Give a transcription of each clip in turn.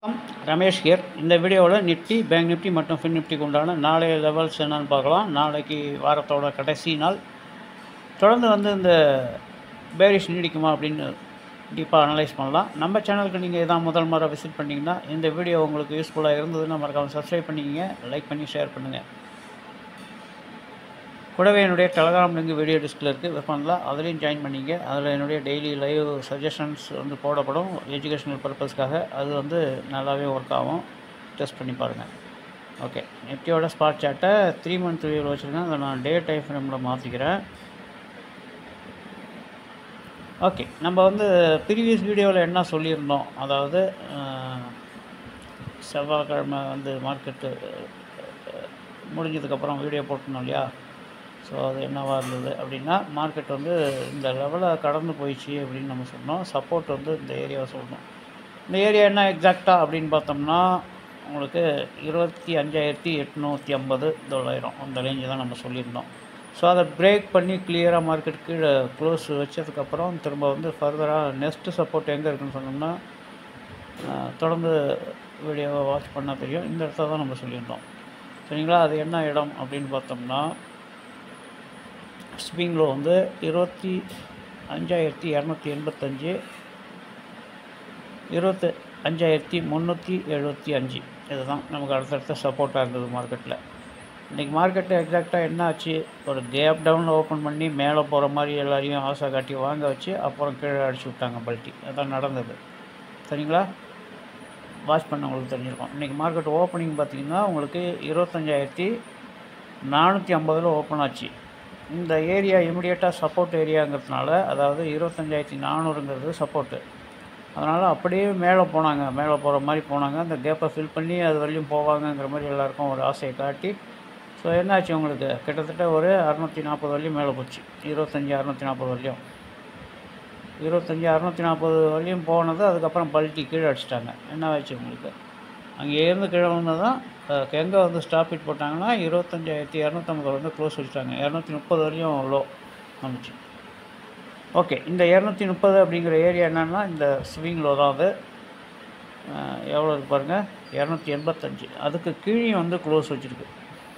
Ramesh here இந்த வீடியோவில் Nifty Bank Nifty மற்றும் ஃபின் நிஃப்டிக்கு உண்டான நாளைய லெவல்ஸ் என்னன்னு பார்க்கலாம் நாளைக்கு வாரத்தோட கடைசி நாள் தொடர்ந்து வந்து இந்த பேரிஷ் நீடிக்குமா அப்படின்னு டீப்பாக அனலைஸ் பண்ணலாம் நம்ம சேனலுக்கு நீங்கள் இதான் முதல் முறை விசிட் பண்ணிங்கன்னா இந்த வீடியோ உங்களுக்கு யூஸ்ஃபுல்லாக இருந்ததுன்னா மறக்காமல் சப்ஸ்கிரைப் பண்ணிக்கங்க லைக் பண்ணி ஷேர் பண்ணுங்கள் கூடவே என்னுடைய டெலகிராம் லிங்க் வீடியோ டிஸ்கில் இருக்குது விற்பனலாம் அதுலேயும் ஜாயின் பண்ணிங்க அதில் என்னுடைய டெய்லி லைவ் சஜஷன்ஸ் வந்து போடப்படும் எஜுகேஷனல் பர்பஸ்க்காக அது வந்து நல்லாவே ஒர்க் ஆகும் டெஸ்ட் பண்ணி பாருங்கள் ஓகே நிஃப்டியோட ஸ்பாட் சார்ட்டை த்ரீ மந்த் வியூவில் வச்சுருக்கேன் அதை நான் டே டைம் ஃப்ரேமில் மாற்றிக்கிறேன் ஓகே நம்ம வந்து ப்ரீவியஸ் வீடியோவில் என்ன சொல்லியிருந்தோம் அதாவது அஹ், செவ்வாய்க்கிழமை வந்து மார்க்கெட்டு முடிஞ்சதுக்கப்புறம் வீடியோ போட்டிருந்தோம் இல்லையா ஸோ அது என்னவா இருந்தது அப்படின்னா மார்க்கெட் வந்து இந்த லெவலை கடந்து போயிடுச்சு அப்படின்னு நம்ம சொன்னோம் சப்போர்ட் வந்து இந்த ஏரியாவை சொல்லணும் இந்த ஏரியா என்ன எக்ஸாக்டாக அப்படின்னு பார்த்தோம்னா உங்களுக்கு இருபத்தி அஞ்சாயிரத்தி எட்நூற்றி ஐம்பது தொள்ளாயிரம் அந்த ரேஞ்சு தான் நம்ம சொல்லியிருந்தோம் ஸோ அதை பிரேக் பண்ணி கிளியராக மார்க்கெட் கீழே க்ளோஸ் வச்சதுக்கப்புறம் திரும்ப வந்து ஃபர்தராக நெக்ஸ்ட்டு சப்போர்ட் எங்கே இருக்குன்னு சொன்னோம்னா ஆஹ், தொடர்ந்து வீடியோவை வாட்ச் பண்ணால் தெரியும் இந்த இடத்துல தான் நம்ம சொல்லியிருந்தோம் சரிங்களா அது என்ன இடம் அப்படின்னு பார்த்தோம்னா ஸ்விங்கில் வந்து இருபத்தி அஞ்சாயிரத்தி இரநூத்தி எண்பத்தஞ்சு இருபத்தி அஞ்சாயிரத்தி முந்நூற்றி எழுபத்தி அஞ்சு இதுதான் நமக்கு அடுத்தடுத்த சப்போர்ட்டாக இருந்தது மார்க்கெட்டில் இன்றைக்கி மார்க்கெட்டு எக்ஸாக்டாக என்ன ஆச்சு ஒரு கேப் டவுனில் ஓப்பன் பண்ணி மேலே போகிற மாதிரி எல்லாரையும் ஆசை காட்டி வாங்க வச்சு அப்புறம் கீழே அடிச்சு விட்டாங்க பல்ட்டி அதான் நடந்தது சரிங்களா வாட்ச் பண்ணவங்களுக்கு தெரிஞ்சிருக்கும் இன்றைக்கி மார்க்கெட் ஓப்பனிங் பார்த்தீங்கன்னா உங்களுக்கு இருபத்தஞ்சாயிரத்தி நானூற்றி ஐம்பதில் ஓப்பன் ஆச்சு இந்த ஏரியா இமிடியேட்டாக சப்போர்ட் ஏரியாங்கிறதுனால அதாவது இருபத்தஞ்சாயிரத்தி நானூறுங்கிறது சப்போர்ட்டு அதனால் அப்படியே மேலே போனாங்க மேலே போகிற மாதிரி போனாங்க அந்த கேப்பை ஃபில் பண்ணி அது வரையும் போவாங்கங்கிற மாதிரி எல்லாருக்கும் ஒரு ஆசையை காட்டி ஸோ என்னாச்சு உங்களுக்கு கிட்டத்தட்ட ஒரு அறநூற்றி நாற்பது வரையும் மேலே போச்சு இருபத்தஞ்சி அறநூற்றி நாற்பது வரையும் இருபத்தஞ்சி அறநூற்றி நாற்பது வரையும் போனது அதுக்கப்புறம் பல்ட்டி கீழே அடிச்சிட்டாங்க என்ன ஆச்சு உங்களுக்கு அங்கே இருந்து கீழே வந்தது தான் எங்கே வந்து ஸ்டாப் இட் போட்டாங்கன்னா இருபத்தஞ்சாயிரத்தி இரநூத்தம்பது வந்து க்ளோஸ் வச்சுட்டாங்க இரநூத்தி முப்பது வரையும் லோ வந்துச்சு ஓகே இந்த இரநூத்தி முப்பது அப்படிங்கிற ஏரியா என்னன்னா இந்த ஸ்விங் லோ தான் அது அஹ், எவ்வளோ இருக்கு பாருங்கள் இரநூத்தி எண்பத்தஞ்சு அதுக்கு கீழே வந்து க்ளோஸ் வச்சுருக்கு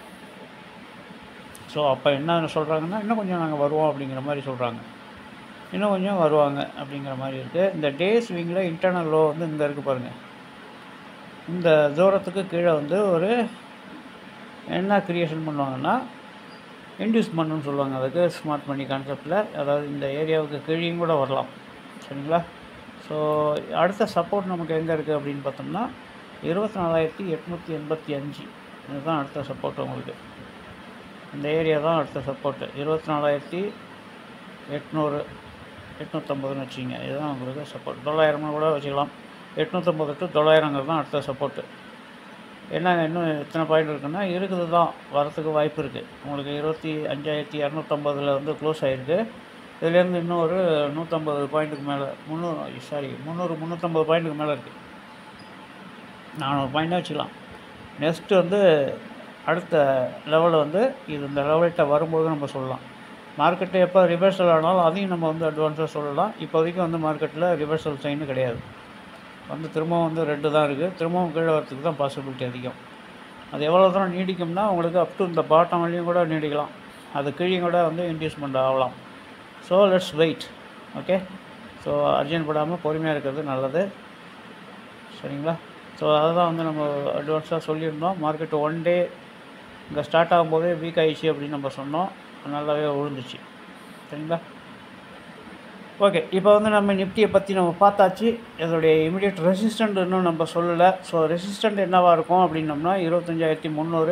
ஸோ அப்போ என்ன சொல்கிறாங்கன்னா இன்னும் கொஞ்சம் நாங்கள் வருவோம் அப்படிங்கிற மாதிரி சொல்கிறாங்க இன்னும் கொஞ்சம் வருவாங்க அப்படிங்கிற மாதிரி இருக்குது இந்த டே ஸ்விங்கில் இன்டர்னல் லோ வந்து இங்கே இருக்குது பாருங்கள் இந்த தூரத்துக்கு கீழே வந்து ஒரு என்ன க்ரியேஷன் பண்ணுவாங்கன்னா இன்டியூஸ் பண்ணுன்னு சொல்லுவாங்க அதுக்கு ஸ்மார்ட் மணி கான்செப்டில் அதாவது இந்த ஏரியாவுக்கு கீழேயும் கூட வரலாம் சரிங்களா ஸோ அடுத்த சப்போர்ட் நமக்கு எங்கே இருக்குது அப்படின்னு பார்த்தோம்னா இருபத்தி நாலாயிரத்தி எட்நூற்றி எண்பத்தி அஞ்சு இதுதான் அடுத்த சப்போர்ட் உங்களுக்கு இந்த ஏரியா தான் அடுத்த சப்போர்ட்டு இருபத்தி நாலாயிரத்தி எட்நூறு எட்நூற்றம்பதுன்னு வச்சுங்க இதுதான் உங்களுக்கு சப்போர்ட் தொள்ளாயிரமா கூட வச்சுக்கலாம் எட்நூற்றம்பது டு தொள்ளாயிரங்கிறது தான் அடுத்த சப்போர்ட்டு என்ன இன்னும் எத்தனை பாயிண்ட் இருக்குன்னா இருக்குது தான் வரத்துக்கு வாய்ப்பு இருக்குது உங்களுக்கு இருபத்தி அஞ்சாயிரத்தி இரநூத்தம்பதில் வந்து க்ளோஸ் ஆகிருக்கு இதுலேருந்து இன்னும் ஒரு நூற்றம்பது பாயிண்ட்டுக்கு மேலே முந்நூறு சாரி முந்நூறு முந்நூற்றம்பது பாயிண்ட்டுக்கு மேலே இருக்குது நானூறு பாயிண்டாக வச்சுக்கலாம் நெக்ஸ்ட்டு வந்து அடுத்த லெவலில் வந்து இது இந்த லெவல்கிட்ட வரும்போது நம்ம சொல்லலாம் மார்க்கெட்டு எப்போ ரிவர்சல் ஆனாலும் அதையும் நம்ம வந்து அட்வான்ஸாக சொல்லலாம் இப்போதைக்கு வந்து மார்க்கெட்டில் ரிவர்சல் சைன் கிடையாது வந்து திரும்பவும் வந்து ரெட்டு தான் இருக்குது திரும்பவும் கீழே வரத்துக்கு தான் பாசிபிலிட்டி அதிகம் அது எவ்வளோ தூரம் நீடிக்கும்னா உங்களுக்கு அப் டு இந்த பாட்டம் வழியும் கூட நீடிக்கலாம் அது கீழே கூட வந்து இன்டியூஸ்மெண்ட் ஆகலாம் so let's wait okay so urgent படாமல் பொறுமையாக இருக்கிறது நல்லது சரிங்களா ஸோ அதை தான் வந்து நம்ம அட்வான்ஸாக சொல்லியிருந்தோம் மார்க்கெட் ஒன் டே இங்கே ஸ்டார்ட் ஆகும்போதே வீக் ஆயிடுச்சு அப்படின்னு நம்ம சொன்னோம் நல்லாவே விழுந்துச்சு சரிங்களா ஓகே இப்போ வந்து நம்ம நிஃப்டியை பற்றி நம்ம பார்த்தாச்சு இதோடைய இமிடியட் ரெசிஸ்டண்ட் இன்னும் நம்ம சொல்லலை ஸோ ரெசிஸ்டண்ட் என்னவாக இருக்கும் அப்படின்னோம்னா இருபத்தஞ்சாயிரத்தி முந்நூறு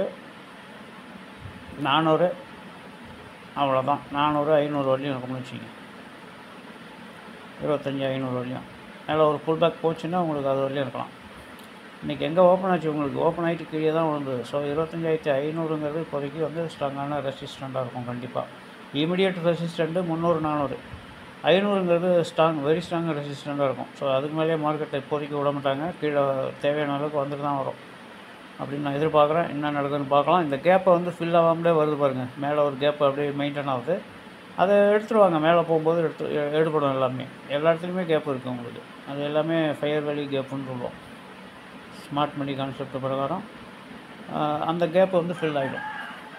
நானூறு அவ்வளோதான் நானூறு ஐநூறு வரலையும் இருக்கும்னு வச்சுக்கோங்க இருபத்தஞ்சி ஐநூறு வரலையும் அதில் ஒரு புல் பேக் போச்சுன்னா உங்களுக்கு அது வரலையும் இருக்கலாம் இன்றைக்கி எங்கே ஓப்பன் ஆச்சு உங்களுக்கு ஓப்பன் ஆகிட்டு கீழே தான் விழுந்தது ஸோ இருபத்தஞ்சாயிரத்தி ஐநூறுங்கிறது இப்போதைக்கு வந்து ஸ்ட்ராங்கான ரெசிஸ்டண்ட்டாக இருக்கும் கண்டிப்பாக இமிடியட் ரெசிஸ்டண்ட்டு முந்நூறு நானூறு ஐநூறுங்கிறது ஸ்ட்ராங் வெரி ஸ்ட்ராங் ரெசிஸ்டண்ட்டாக இருக்கும் ஸோ அதுக்கு மேலேயே மார்க்கெட்டை இப்போதைக்கு விட மாட்டாங்க கீழே தேவையான அளவுக்கு வந்துட்டு தான் வரும் அப்படின்னு நான் எதிர்பார்க்குறேன் என்ன நடக்குதுன்னு பார்க்கலாம் இந்த கேப்பை வந்து ஃபில் ஆகாமலே வருது பாருங்கள் மேலே ஒரு கேப் அப்படியே மெயின்டைன் ஆகுது அதை எடுத்துருவாங்க மேலே போகும்போது எடுத்து எ- எடுபடும் எல்லாமே எல்லா இடத்துலையுமே கேப் இருக்குது உங்களுக்கு அது எல்லாமே ஃபயர் வேலி கேப்புன்னு சொல்லுவோம் ஸ்மார்ட் மணி கான்செப்ட் பிரகாரம் ஆஹ், அந்த கேப் வந்து ஃபில் ஆகிடும்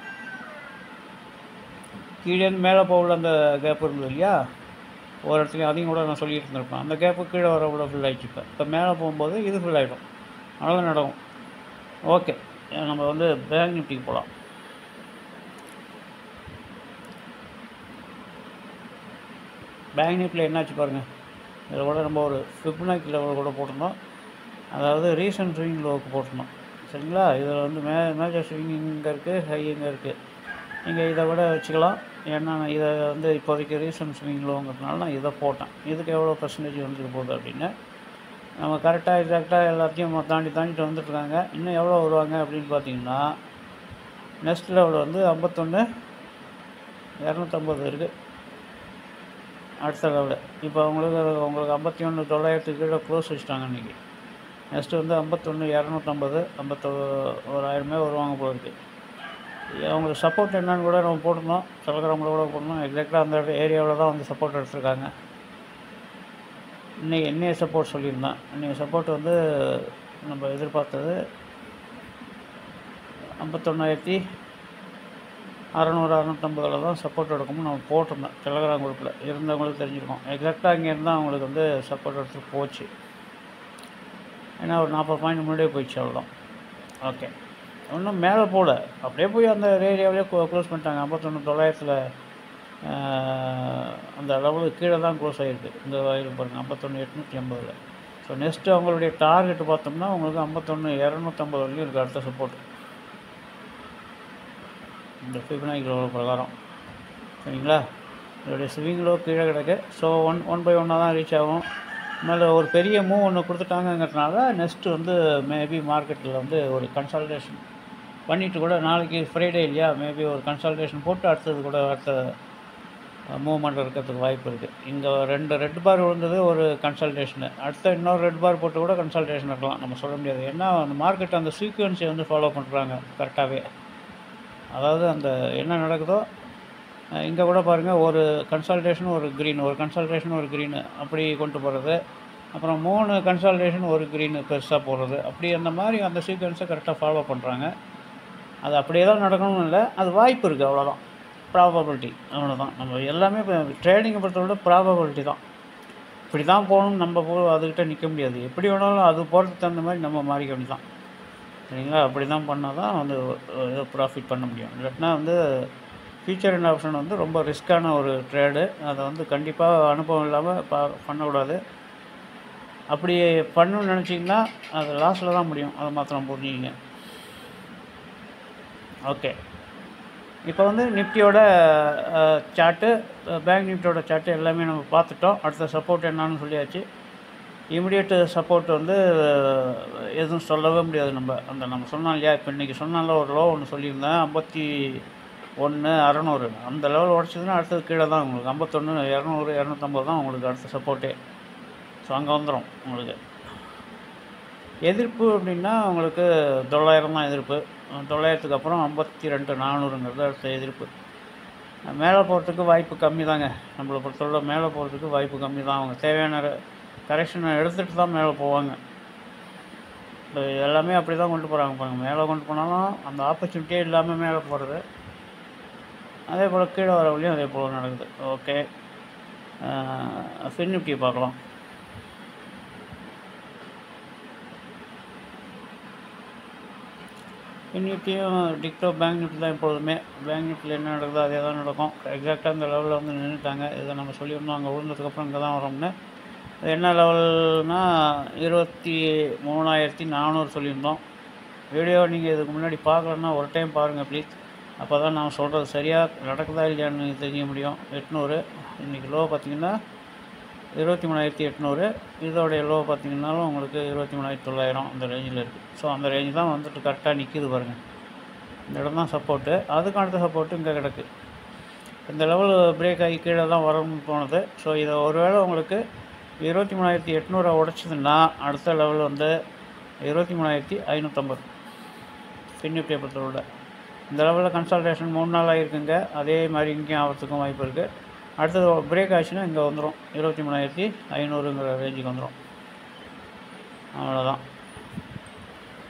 கீழேருந்து மேலே போகல அந்த கேப் இருந்தது இல்லையா ஒரு இடத்துலையும் அதையும் கூட நான் சொல்லிட்டு இருந்திருப்பேன் அந்த கேப்பு கீழே வர கூட ஃபில் ஆகிடுச்சு இப்போ இப்போ மேலே போகும்போது இது ஃபில் ஆகிடும் அவ்வளோதான் நடக்கும் ஓகே நம்ம வந்து பேங்க் நிஃப்டிக்கு போகலாம் பேங்க் நிஃப்டியில் என்னாச்சு பாருங்கள் இதில் கூட நம்ம ஒரு ஃபிப்னாக்கி லெவல் கூட போட்டிருந்தோம் அதாவது ரீசன்ட் ஸ்விங் லோவுக்கு போட்டிருந்தோம் சரிங்களா இதில் வந்து மே மேஜர் ஸ்விங் இங்கே இருக்குது ஹை இங்கே இருக்குது நீங்கள் இதை விட வச்சுக்கலாம் ஏன்னா நான் இதை வந்து இப்போதைக்கு ரீசன்ட் ஸ்விங் லோங்கிறதுனால நான் இதை போட்டேன் இதுக்கு எவ்வளோ பர்சன்டேஜ் வந்துட்டு போகுது அப்படின்னு நம்ம கரெக்டாக எக்ஸாக்டாக எல்லாத்தையும் தாண்டி தாண்டிட்டு வந்துட்டுருக்காங்க இன்னும் எவ்வளோ வருவாங்க அப்படின்னு பார்த்தீங்கன்னா நெக்ஸ்ட் லெவல் வந்து ஐம்பத்தொன்று இரநூத்தம்பது இருக்குது அடுத்த லெவலு இப்போ உங்களுக்கு உங்களுக்கு ஐம்பத்தி ஒன்று தொள்ளாயிரத்துக்கு கீழே க்ளோஸ் வச்சுட்டாங்க இன்றைக்கி நெக்ஸ்ட்டு வந்து ஐம்பத்தொன்று இரநூத்தம்பது ஐம்பத்தொ ஒரு ஆயிரமே வருவாங்க போல இருக்கு அவங்களுக்கு சப்போர்ட் என்னன்னு கூட நம்ம போட்டிருந்தோம் டெலகிராமில் கூட போட்டிருந்தோம் எக்ஸாக்டாக அந்த ஏரியாவில் தான் வந்து சப்போர்ட் எடுத்திருக்காங்க இன்னைக்கு என்னைய சப்போர்ட் சொல்லியிருந்தான் இன்னைய சப்போர்ட் வந்து நம்ம எதிர்பார்த்தது ஐம்பத்தொன்னாயிரத்தி அறநூறு அறநூற்றம்பதில் தான் சப்போர்ட் எடுக்கும்னு நம்ம போட்டிருந்தோம் டெலகிராம் குரூப்பில் இருந்தவங்களுக்கு தெரிஞ்சிருக்கோம் எக்ஸாக்டாக இங்கே இருந்தால் அவங்களுக்கு வந்து சப்போர்ட் எடுத்துட்டு போச்சு ஏன்னா ஒரு நாற்பது பாயிண்ட் முன்னாடியே போயிடுச்சு அவ்வளோதான் ஓகே இன்னும் மேலே போகல அப்படியே போய் அந்த ஏரியாவிலே க்ளோஸ் பண்ணிட்டாங்க ஐம்பத்தொன்று தொள்ளாயிரத்தில் அந்த லெவலுக்கு கீழே தான் க்ளோஸ் ஆகிருக்கு இந்த வயலுக்கு பாருங்கள் ஐம்பத்தொன்று எட்நூற்றி ஐம்பதில் ஸோ நெக்ஸ்ட்டு அவங்களுடைய டார்கெட் பார்த்தோம்னா உங்களுக்கு ஐம்பத்தொன்று இரநூத்தம்பது வரைக்கும் இருக்குது அடுத்த சப்போர்ட் இந்த ஃபிபனாக்கி லெவல் பிரகாரம் சரிங்களா இதோடைய ஸ்விங் லோ கீழே கிடக்கு ஸோ ஒன் ஒன் பை ஒன்னாக தான் ரீச் ஆகும் மேலே ஒரு பெரிய மூவ் ஒன்று கொடுத்துட்டாங்கங்கிறதுனால நெக்ஸ்ட்டு வந்து மேபி மார்க்கெட்டில் வந்து ஒரு கன்சல்டேஷன் பண்ணிவிட்டு கூட நாளைக்கு ஃப்ரைடே இல்லையா மேபி ஒரு கன்சல்டேஷன் போட்டு அடுத்தது கூட அடுத்த மூவ்மெண்ட் இருக்கிறதுக்கு வாய்ப்பு இருக்குது இங்கே ரெண்டு ரெட் பார் விழுந்தது ஒரு கன்சல்டேஷனு அடுத்த இன்னொரு ரெட் பார் போட்டு கூட கன்சல்டேஷன் இருக்கலாம் நம்ம சொல்ல முடியாது ஏன்னா அந்த மார்க்கெட் அந்த சீக்வன்ஸை வந்து ஃபாலோ பண்ணுறாங்க கரெக்டாகவே அதாவது அந்த என்ன நடக்குதோ இங்கே கூட பாருங்கள் ஒரு கன்சல்டேஷன் ஒரு க்ரீன் ஒரு கன்சல்டேஷன் ஒரு க்ரீனு அப்படி கொண்டு போகிறது அப்புறம் மூணு கன்சல்டேஷன் ஒரு க்ரீனு பெருசாக போடுறது அப்படி அந்த மாதிரி அந்த சீக்வன்ஸை கரெக்டாக ஃபாலோ பண்ணுறாங்க அது அப்படியே தான் நடக்கணும்னு இல்லை அது வாய்ப்பு இருக்குது அவ்வளோதான் ப்ராபபிலிட்டி அவ்வளோதான் நம்ம எல்லாமே இப்போ ட்ரேடிங்கை பொறுத்தவரை ப்ராபபிலிட்டி தான் இப்படி தான் போகணும் நம்ம போ அதுக்கிட்ட நிற்க முடியாது எப்படி வேணாலும் அது போகிறதுக்கு தகுந்த மாதிரி நம்ம மாறிக்க வேண்டியதான் சரிங்களா அப்படி தான் பண்ணால் தான் வந்து ஏதோ ப்ராஃபிட் பண்ண முடியும் இல்லாட்டினா வந்து ஃபியூச்சர் அண்ட் ஆப்ஷன் வந்து ரொம்ப ரிஸ்க்கான ஒரு ட்ரேடு அதை வந்து கண்டிப்பாக அனுபவம் இல்லாமல் பா பண்ணக்கூடாது அப்படி பண்ணணும்னு நினச்சிங்கன்னா அது லாஸில் தான் முடியும் அதை மாத்திரம் புரிஞ்சுக்கிங்க ஓகே இப்போ வந்து நிஃப்டியோட சார்ட்டு பேங்க் நிஃப்டியோட சார்ட்டு எல்லாமே நம்ம பார்த்துட்டோம் அடுத்த சப்போர்ட் என்னன்னு சொல்லியாச்சு இமிடியேட் சப்போர்ட் வந்து அஹ், எதுவும் சொல்லவே முடியாது நம்ம அந்த நம்ம சொன்னோம் இல்லையா இப்போ இன்றைக்கி சொன்னால ஒரு லோ ஒன்று சொல்லியிருந்தேன் ஐம்பத்தி ஒன்று அறநூறு அந்த லெவல் உடச்சதுன்னா அடுத்தது கீழே தான் உங்களுக்கு ஐம்பத்தொன்று இரநூறு இரநூத்தம்பது தான் உங்களுக்கு அடுத்த சப்போர்ட்டே ஸோ அங்கே வந்துடும் உங்களுக்கு எதிர்ப்பு அப்படின்னா உங்களுக்கு தொள்ளாயிரம் தான் எதிர்ப்பு அஹ் தொள்ளாயிரத்துக்கு அப்புறம் ஐம்பத்தி ரெண்டு நானூறுங்கிறது அடுத்த எதிர்ப்பு மேலே போகிறதுக்கு வாய்ப்பு கம்மி தாங்க நம்மளை பொறுத்தவரை மேலே போகிறதுக்கு வாய்ப்பு கம்மி தான் அவங்க தேவையான கரெக்ஷனை எடுத்துகிட்டு தான் மேலே போவாங்க இப்போ எல்லாமே அப்படி தான் கொண்டு போகிறாங்க பாருங்க மேலே கொண்டு போனாலும் அந்த ஆப்பர்ச்சுனிட்டியே இல்லாமல் மேலே போகிறது அதே போல் கீழே வர வழியும் அதே போல் நடக்குது ஓகே ஃபின் நிஃப்டியை பார்க்கலாம் ஃபின் நிஃப்டியும் டிக்டோ பேங்க் நிஃப்டி தான் எப்பொழுதுமே பேங்க் நிஃப்டியில் என்ன நடக்குதோ அதே தான் நடக்கும் எக்ஸாக்டாக இந்த லெவலில் வந்து நின்றுட்டாங்க இதை நம்ம சொல்லியிருந்தோம் அங்கே விழுந்ததுக்கப்புறம் இங்கே தான் வரோம்னு இது என்ன லெவல்னா இருபத்தி மூணாயிரத்தி நானூறு சொல்லியிருந்தோம் வீடியோ நீங்கள் இதுக்கு முன்னாடி பார்க்கலன்னா ஒரு டைம் பாருங்கள் ப்ளீஸ் அப்போ தான் நான் சொல்கிறது சரியாக நடக்குதா இல்லையான்னு தெரிய முடியும் எட்நூறு இன்றைக்கி லோ பார்த்தீங்கன்னா இருபத்தி மூணாயிரத்தி எட்நூறு இதோடைய லோ பார்த்தீங்கன்னாலும் உங்களுக்கு இருபத்தி மூணாயிரத்தி தொள்ளாயிரம் அந்த ரேஞ்சில் இருக்குது ஸோ அந்த ரேஞ்சு தான் வந்துட்டு கரெக்டாக நிற்கிது பாருங்கள் இந்த இடம் தான் சப்போர்ட்டு அதுக்கு அடுத்த சப்போர்ட்டு இங்கே கிடக்கு இந்த லெவல் பிரேக் ஆகி கீழே தான் வரணும்னு தோணுது ஸோ இதை ஒருவேளை உங்களுக்கு இருபத்தி மூணாயிரத்தி எட்நூறை உடச்சிதுன்னா அடுத்த லெவல் வந்து இருபத்தி மூணாயிரத்தி ஐநூற்றம்பது பின்னிப்பியை பொறுத்தவரை இந்த லெவலில் கன்சல்டேஷன் மூணு நாள் ஆகிருக்குங்க அதே மாதிரி இங்கேயும் ஆகிறதுக்கும் வாய்ப்பு இருக்குது அடுத்தது பிரேக் ஆச்சுன்னா இங்கே வந்துடும் இருபத்தி மூணாயிரத்தி ஐநூறுங்கிற ரேஞ்சுக்கு வந்துடும் அவ்வளோதான்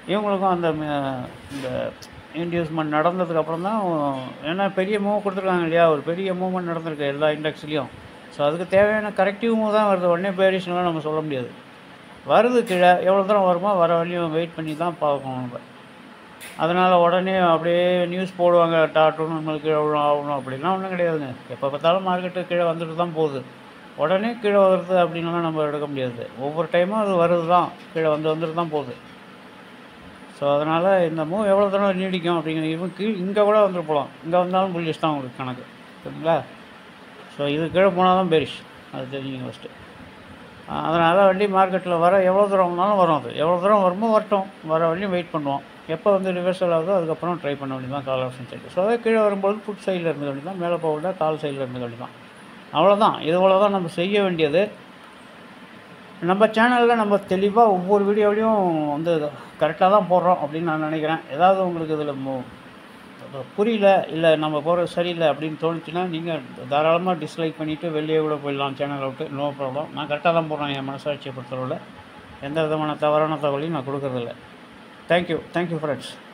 இவங்களுக்கும் அந்த ம- இந்த இன்டியூஸ்மெண்ட் நடந்ததுக்கப்புறம் தான் ஏன்னா பெரிய மூவ் கொடுத்துருக்காங்க இல்லையா ஒரு பெரிய மூவ்மெண்ட் நடந்திருக்கு எல்லா இண்டெக்ஸ்லேயும் ஸோ அதுக்கு தேவையான கரெக்டிவ் மூவ் தான் வருது உடனே பேரிஷ்லாம் நம்ம சொல்ல முடியாது வருது கீழே எவ்வளோ தூரம் வருமோ வர வரையும் வெயிட் பண்ணி தான் பார்க்கணும் நம்ம அதனால் உடனே அப்படியே நியூஸ் போடுவாங்க டாட்டும் நம்மளுக்கு கீழே விழும் ஆகணும் அப்படிலாம் ஒன்றும் கிடையாதுங்க எப்போ பார்த்தாலும் மார்க்கெட்டு கீழே வந்துட்டு தான் போகுது உடனே கீழே வருது அப்படின்லாம் நம்ம எடுக்க முடியாது ஒவ்வொரு டைமும் அது வருது தான் கீழே வந்து வந்துட்டு தான் போகுது ஸோ அதனால் இந்த மூவ் எவ்வளோ தூரம் நீடிக்கும் அப்படிங்கிற இவன் கீழ் இங்கே கூட வந்துட்டு போகலாம் இங்கே வந்தாலும் புல்லிஷ் தான் உங்களுக்கு கணக்கு சரிங்களா ஸோ இது கீழே போனால் தான் பெரிஷ் அது தெரிஞ்சுங்க ஃபஸ்ட்டு அதனால் வண்டி மார்க்கெட்டில் வர எவ்வளோ தூரம் வந்தாலும் வரும் அது எவ்வளோ தூரம் வருமோ வரட்டும் வர வரையும் வெயிட் பண்ணுவோம் எப்போ வந்து ரிவர்சல் ஆகுதோ அதுக்கப்புறம் ட்ரை பண்ண வேண்டியது தான் கால் ஆப்ஷன் சைடு ஸோ அதே கீழே வரும்போது ஃபுட் சைடில் இருந்த வேண்டியது தான் மேலே போக கால் சைடில் இருந்த வேண்டியது தான் அவ்வளோதான் இது போல தான் நம்ம செய்ய வேண்டியது நம்ம சேனலில் நம்ம தெளிவாக ஒவ்வொரு வீடியோலையும் வந்து கரெக்டாக தான் போடுறோம் அப்படின்னு நான் நினைக்கிறேன் ஏதாவது உங்களுக்கு இதில் அது புரியல இல்லை நம்ம போகிறது சரியில்லை அப்படின்னு தோணுச்சுன்னா நீங்கள் தாராளமாக டிஸ்லைக் பண்ணிவிட்டு வெளியே கூட போயிடலாம் சேனலை விட்டு நோ ப்ராப்ளம் நான் கரெக்டாக தான் போடுறேன் என் மனசாட்சியை பொறுத்தளவில் எந்த விதமான தவறான தகவலையும் நான் கொடுக்கறதில்ல தேங்க்யூ தேங்க்யூ ஃப்ரெண்ட்ஸ்